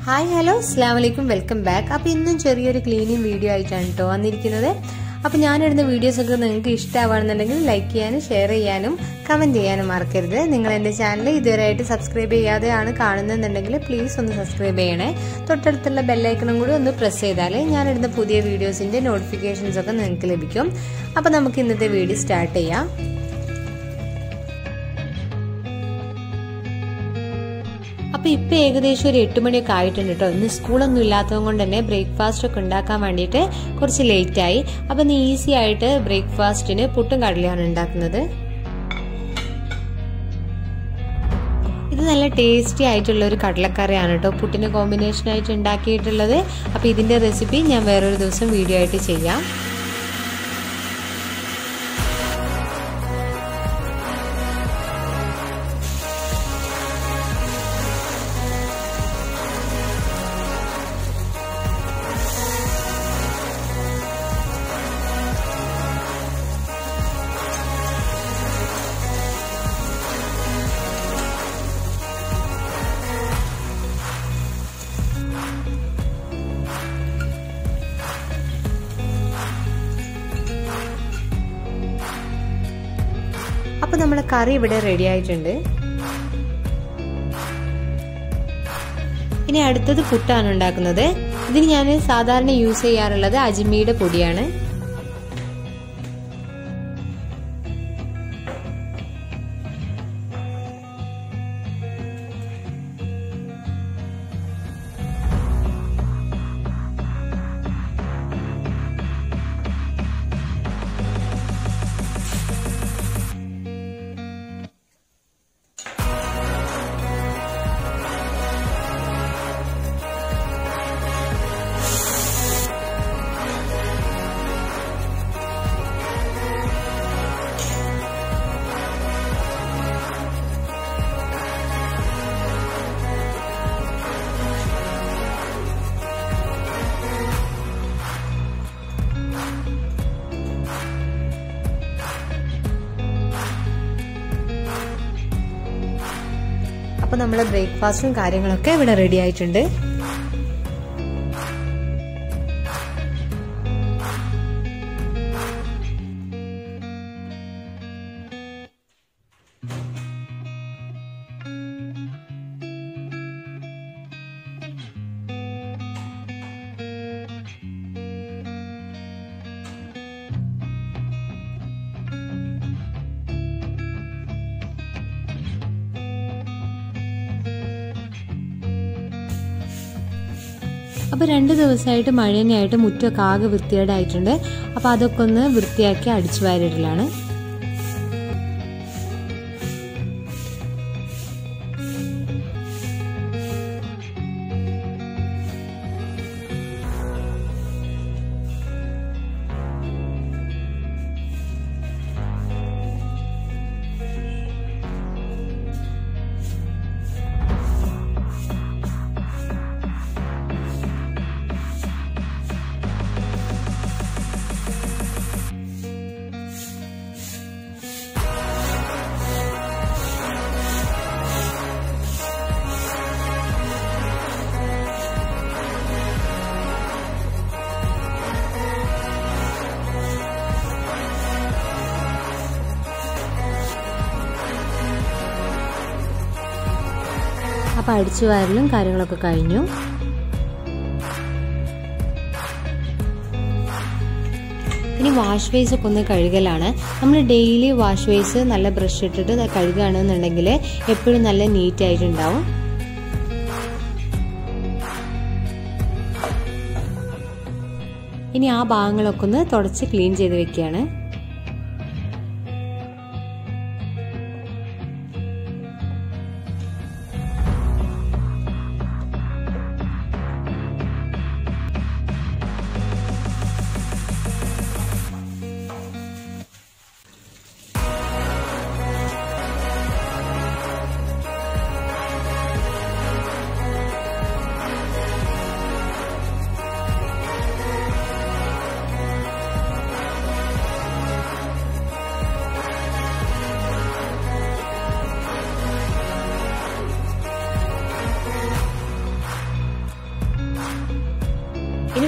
hi hello അസ്ലാം വലൈക്കും welcome back അപ്പോൾ ഇന്നും ചെറിയൊരു ക്ലീനിങ് വീഡിയോ ആയിട്ടാണ് കേട്ടോ വന്നിരിക്കുന്നത് അപ്പോൾ ഞാനിടുന്ന വീഡിയോസൊക്കെ നിങ്ങൾക്ക് ഇഷ്ടമാണെന്നുണ്ടെങ്കിൽ ലൈക്ക് ചെയ്യാനും ഷെയർ ചെയ്യാനും കമൻറ്റ് ചെയ്യാനും മറക്കരുത് നിങ്ങൾ എൻ്റെ ചാനൽ ഇതുവരെയായിട്ട് സബ്സ്ക്രൈബ് ചെയ്യാതെയാണ് കാണുന്നതെന്നുണ്ടെങ്കിൽ പ്ലീസ് ഒന്ന് സബ്സ്ക്രൈബ് ചെയ്യണേ തൊട്ടടുത്തുള്ള ബെല്ലൈക്കണും കൂടി ഒന്ന് പ്രസ് ചെയ്താൽ ഞാനിടുന്ന പുതിയ വീഡിയോസിൻ്റെ നോട്ടിഫിക്കേഷൻസ് ഒക്കെ നിങ്ങൾക്ക് ലഭിക്കും അപ്പോൾ നമുക്ക് ഇന്നത്തെ വീഡിയോ സ്റ്റാർട്ട് ചെയ്യാം അപ്പൊ ഇപ്പൊ ഏകദേശം ഒരു എട്ട് മണിയൊക്കെ ആയിട്ടുണ്ട് കേട്ടോ ഇന്ന് സ്കൂളൊന്നും ഇല്ലാത്തത് കൊണ്ട് തന്നെ ബ്രേക്ക്ഫാസ്റ്റ് ഒക്കെ ഉണ്ടാക്കാൻ വേണ്ടിയിട്ട് കുറച്ച് ലേറ്റ് ആയി അപ്പൊ ഇന്ന് ഈസി ആയിട്ട് ബ്രേക്ക്ഫാസ്റ്റിന് പുട്ടും കടലയാണ് ഉണ്ടാക്കുന്നത് ഇത് നല്ല ടേസ്റ്റി ആയിട്ടുള്ള ഒരു കടലക്കറിയാണ് കേട്ടോ പുട്ടിന് കോമ്പിനേഷൻ ആയിട്ട് ഉണ്ടാക്കിയിട്ടുള്ളത് അപ്പോൾ ഇതിൻ്റെ റെസിപ്പി ഞാൻ വേറൊരു ദിവസം വീഡിയോ ആയിട്ട് ചെയ്യാം അപ്പൊ നമ്മുടെ കറി ഇവിടെ റെഡി ആയിട്ടുണ്ട് ഇനി അടുത്തത് പുട്ടാണ് ഉണ്ടാക്കുന്നത് ഇതിന് ഞാൻ സാധാരണ യൂസ് ചെയ്യാറുള്ളത് അജ്മിയുടെ പൊടിയാണ് അപ്പൊ നമ്മളെ ബ്രേക്ക്ഫാസ്റ്റും കാര്യങ്ങളൊക്കെ ഇവിടെ റെഡി ആയിട്ടുണ്ട് അപ്പോൾ രണ്ട് ദിവസമായിട്ട് മഴ തന്നെയായിട്ട് മുറ്റമൊക്കെ ആകെ വൃത്തികേടായിട്ടുണ്ട് അപ്പോൾ അതൊക്കെ ഒന്ന് വൃത്തിയാക്കി അടിച്ചു വാരിടലാണ് അപ്പോൾ അടിച്ചു വാരലും കാര്യങ്ങളൊക്കെ കഴിഞ്ഞു ഇനി വാഷ് ബേസ് ഒക്കെ ഒന്ന് കഴുകലാണ് നമ്മൾ ഡെയിലി വാഷ് ബേസ് നല്ല ബ്രഷ് ഇട്ടിട്ട് കഴുകുകയാണെന്നുണ്ടെങ്കിൽ എപ്പോഴും നല്ല നീറ്റ് ആയിട്ടുണ്ടാവും ഇനി ആ ഭാഗങ്ങളൊക്കെ ഒന്ന് തുടച്ച് ക്ലീൻ ചെയ്ത് വെക്കുകയാണ്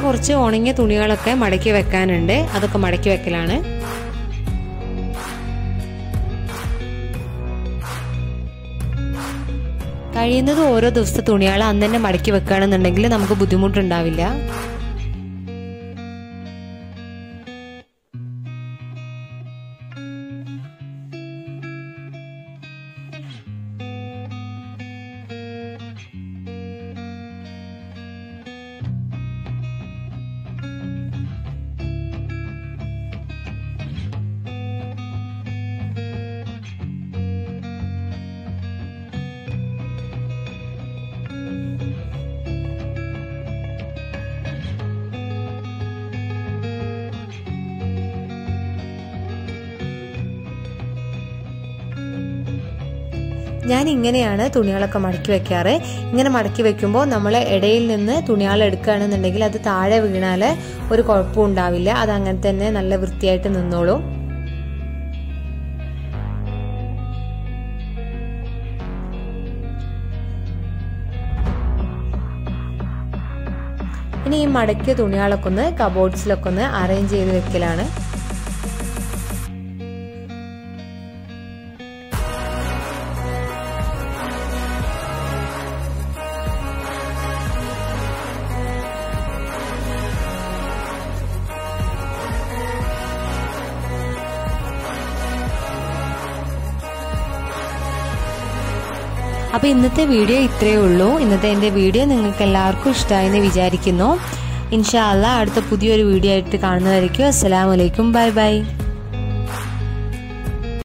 കുറച്ച് ഉണങ്ങിയ തുണികളൊക്കെ മടക്കി വെക്കാനുണ്ട് അതൊക്കെ മടക്കി വെക്കലാണ് കഴിയുന്നത് ഓരോ ദിവസത്തെ തുണികൾ അന്ന് തന്നെ മടക്കി വെക്കുകയാണെന്നുണ്ടെങ്കിൽ നമുക്ക് ബുദ്ധിമുട്ടുണ്ടാവില്ല ഞാൻ ഇങ്ങനെയാണ് തുണികളൊക്കെ മടക്കി വെക്കാറ് ഇങ്ങനെ മടക്കി വെക്കുമ്പോൾ നമ്മൾ ഇടയിൽ നിന്ന് തുണികൾ എടുക്കുകയാണെന്നുണ്ടെങ്കിൽ അത് താഴെ വീണാൽ ഒരു കുഴപ്പവും ഉണ്ടാവില്ല അത് അങ്ങനെ തന്നെ നല്ല വൃത്തിയായിട്ട് നിന്നോളും ഇനി ഈ മടക്കിയ തുണികളൊക്കെ ഒന്ന് കബോർഡ്സിലൊക്കെ ഒന്ന് അറേഞ്ച് ചെയ്ത് വെക്കലാണ് അപ്പോൾ ഇന്നത്തെ വീഡിയോ ഇത്രയേ ഉള്ളൂ ഇന്നത്തെ എൻ്റെ വീഡിയോ നിങ്ങൾക്ക് എല്ലാവർക്കും ഇഷ്ടമായെന്ന് വിചാരിക്കുന്നു ഇൻഷാല്ല അടുത്ത പുതിയൊരു വീഡിയോ ആയിട്ട് കാണുന്നതായിരിക്കും അസ്സലാമലൈക്കും ബൈ ബൈ